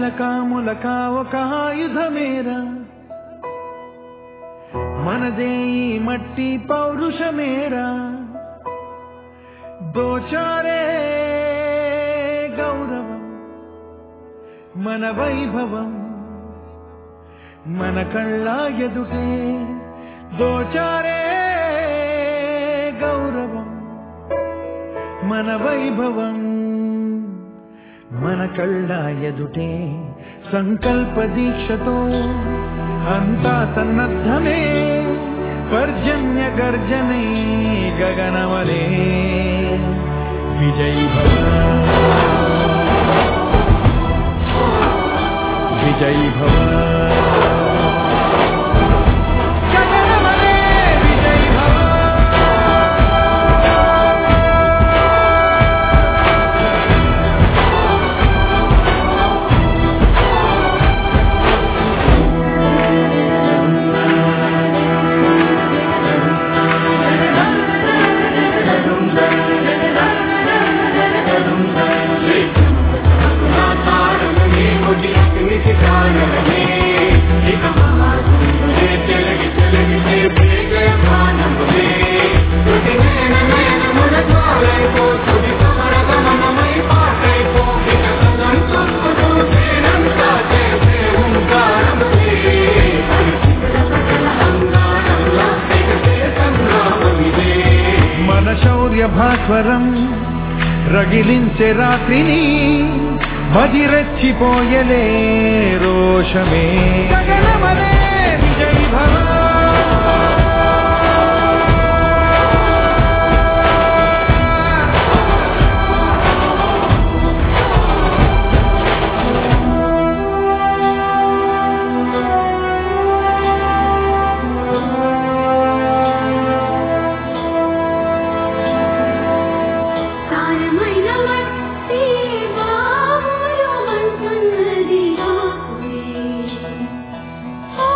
చిలక ములక ఒక ఆయుధమేరా మనదే ఈ మట్టి పౌరుషమేరా దోచారే గౌరవం మన వైభవం మన కళ్ళ ఎదుటే దోచారే గౌరవం మన వైభవం మన కళ్ళ ఎదుటే సంకల్ప దీక్షతో అంతా సన్నద్ధమే పర్జన్య గర్జనే గగనవలే విజయీ భవ విజయీ భవ గగనవలే విజయీ భవ మన శౌర్య భాస్వరం రగిలించే రాత్రిని మదిరెచ్చిపోయలే రోషమే గగనమనే విజయీ భవ సారమైన మట్టి బావులు మంచున్నది ఆకులే. ఆ,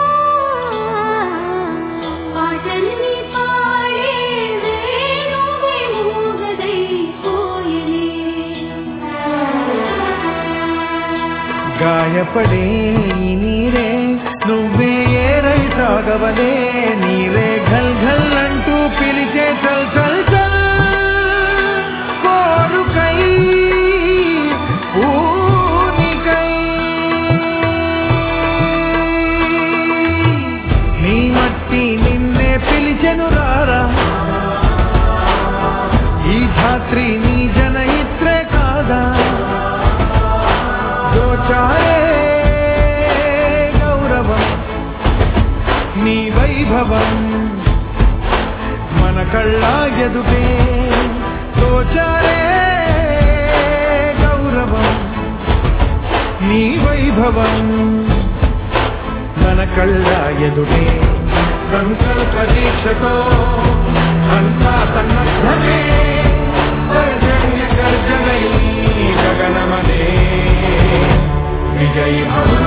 పాటల్ని పాడే వేణువే మూగదై కోయలే. గాయపడే ఈ నీరే నువ్వే ఏరై సాగవలే నీరే ఘల్ ఘల్ అంటూ పిలిచే చల్ చల్ చల్ కోరుకై ఊనికై నీ మట్టి నిన్నే పిలిచెను రారా ఈ ధాత్రి నీ జనయిత్రే కాదా దోచారే గౌరవం నీ వైభవం మన కళ్ళ ఎదుటే దోచారే గౌరవం నీ వైభవం మన కళ్ళ ఎదుటే సంకల్ప దీక్షతో అంతా సన్నద్ధమే గర్జన్య గర్జనై గగనమనే విజయీ భవ